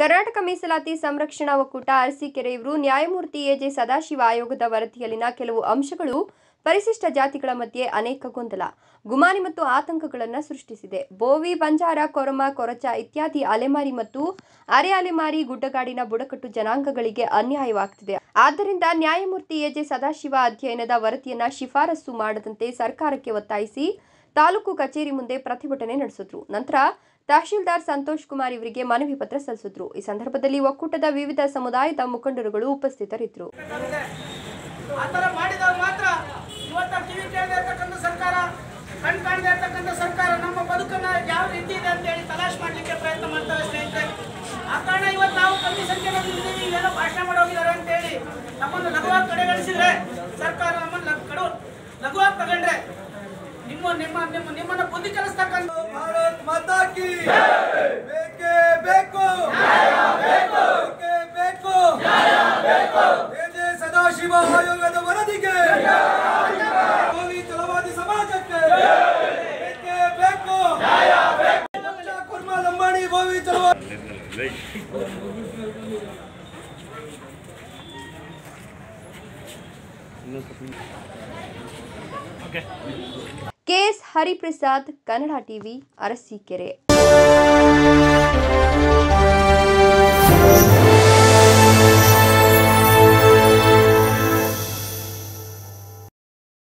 ಕರ್ನಾಟಕ ಮೀಸಲಾತಿ ಸಂರಕ್ಷಣಾ ಒಕ್ಕೂಟ ಅರಸೀಕೆರೆ ಇವರು ನ್ಯಾಯಮೂರ್ತಿ ಎಜೆ ಸದಾಶಿವ ಆಯೋಗದ ವರದಿಯಲ್ಲಿನ ಕೆಲವು ಅಂಶಗಳು ಪರಿಶಿಷ್ಟ ಜಾತಿಗಳ ಮಧ್ಯೆ ಅನೇಕ ಗೊಂದಲ ಗುಮಾನಿ ಮತ್ತು ಆತಂಕಗಳನ್ನು ಸೃಷ್ಟಿಸಿದೆ ಬೋವಿ ಬಂಜಾರ ಕೊರಮ ಕೊರಚ ಇತ್ಯಾದಿ ಅಲೆಮಾರಿ ಮತ್ತು ಅರೆ ಅಲೆಮಾರಿ ಗುಡ್ಡಗಾಡಿನ ಬುಡಕಟ್ಟು ಜನಾಂಗಗಳಿಗೆ ಅನ್ಯಾಯವಾಗ್ತಿದೆ ಆದ್ದರಿಂದ ನ್ಯಾಯಮೂರ್ತಿ ಎಜೆ ಸದಾಶಿವ ಅಧ್ಯಯನದ ವರದಿಯನ್ನ ಶಿಫಾರಸು ಮಾಡದಂತೆ ಸರ್ಕಾರಕ್ಕೆ ಒತ್ತಾಯಿಸಿ ತಾಲೂಕು ಕಚೇರಿ ಮುಂದೆ ಪ್ರತಿಭಟನೆ ನಡೆಸಿದ್ರು ನಂತರ ತಹಶೀಲ್ದಾರ್ ಸಂತೋಷ್ ಕುಮಾರ್ ಇವರಿಗೆ ಮನವಿ ಪತ್ರ ಸಲ್ಲಿಸಿದ್ರು ಈ ಸಂದರ್ಭದಲ್ಲಿ ಒಕ್ಕೂಟದ ವಿವಿಧ ಸಮುದಾಯದ ಮುಖಂಡರುಗಳು ಉಪಸ್ಥಿತರಿದ್ದರು ಆ ಥರ ಮಾಡಿದಾಗ ಮಾತ್ರ ಇವತ್ತು ಕಿವಿ ಕೇಳದೆ ಇರ್ತಕ್ಕಂಥ ಸರ್ಕಾರ ಕಣ್ ಕಾಣದೆ ಇರ್ತಕ್ಕಂಥ ಸರ್ಕಾರ ನಮ್ಮ ಬದುಕನ್ನ ಯಾವ ರೀತಿ ಇದೆ ಅಂತ ಹೇಳಿ ತಲಾಶ್ ಮಾಡಲಿಕ್ಕೆ ಪ್ರಯತ್ನ ಮಾಡ್ತಾರೆ ಸ್ನೇಹಿತರೆ ಆ ಕಾರಣ ಇವತ್ತು ನಾವು ಕಮ್ಮಿ ಸಂಖ್ಯೆಯಲ್ಲಿ ಇದ್ದೀವಿ ಏನೋ ಭಾಷಣ ಮಾಡೋಗಿದ್ದಾರೆ ಅಂತ ಹೇಳಿ ನಮ್ಮನ್ನು ಲಘುವಾಗಿ ಕಡೆಗಣಿಸಿದ್ರೆ ಸರ್ಕಾರ ನಮ್ಮನ್ನು ಲಘು- ಕಡು ಲಘುವಾಗಿ ತಗೊಂಡ್ರೆ ನಿಮ್ಮ ನಿಮ್ಮ ನಿಮ್ಮ ನಿಮ್ಮನ್ನ ಬುದ್ಧಿ ಕಲಿಸ್ತಕ್ಕಂಥ ಭಾರತ್ ಮಾತಾ ಕಿ ಬೇಕೇ ಬೇಕು ಬೇಕೇ ಬೇಕು ಎಜೆ ಸದಾಶಿವ ಆಯೋಗದ ವರದಿಗೆ ಕೋಲಿ ಛಲವಾದಿ ಸಮಾಜಕ್ಕೆ ಬೇಕೇ ಬೇಕು ಮಚ್ಚ, ಕುರ್ಮ ಲಂಬಾಣಿ ಗೋವಿ ಚಲವಾದಿ ಕೆಎಸ್ ಹರಿಪ್ರಸಾದ್ ಕನ್ನಡ ಟಿವಿ ಅರಸೀಕೆರೆ